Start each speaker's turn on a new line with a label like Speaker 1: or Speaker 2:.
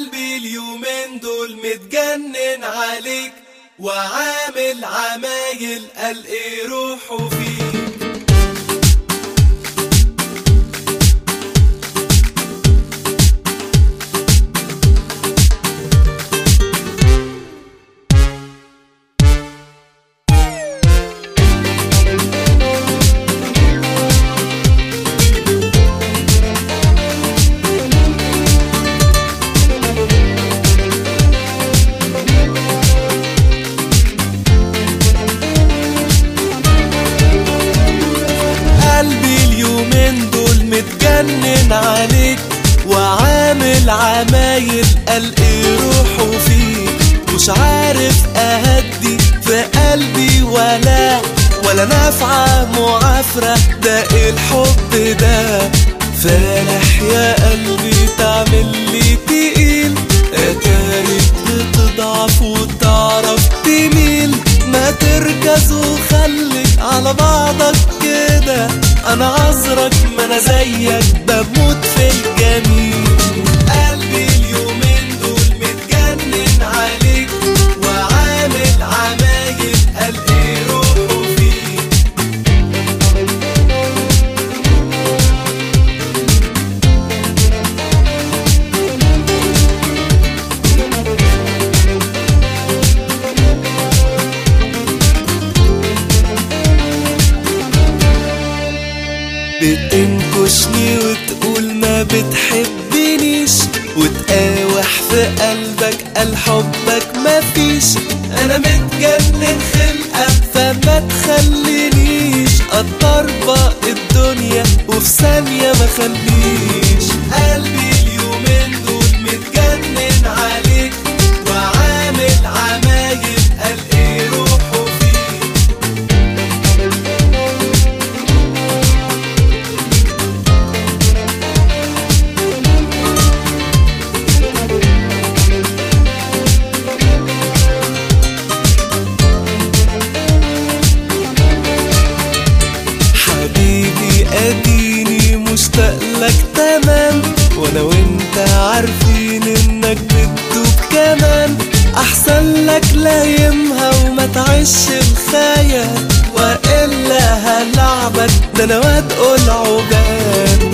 Speaker 1: قلبي اليومين دول متجنن عليك وعامل عمايل قال ايه روحه فيك قلبي اليومين دول متجنن عليك وعامل عمايل قال ايه روحه فيك مش عارف اهدي في قلبي ولا ولا نافعة معافرة ده إيه الحب ده فالح يا قلبي تعمل لي تقيل اتاريك بتضعف وتعرف تميل ما تركز وخليك على بعضك كده انا عذرك ما انا زيك بموت في الجميل قلبي اليومين دول متجنن عليك وعامل عمايل قال ايه روحه فيك بتنكشني وتقول ما بتحبنيش وتقاوح في قلبك قال حبك مفيش انا متجنن خلقة فما تخلينيش اطربق الدنيا وفي ثانية ما خليش قلبي اليومين دول متجنن عليك وعامل عمايل قال ايه روحه فيك حبيبي اديني مشتاق لك تمام وانا وانت عارفين انك بتدوب كمان احسن لك لايمها وما تعيش الخيال والا هلعبك ده انا واد قول عجاب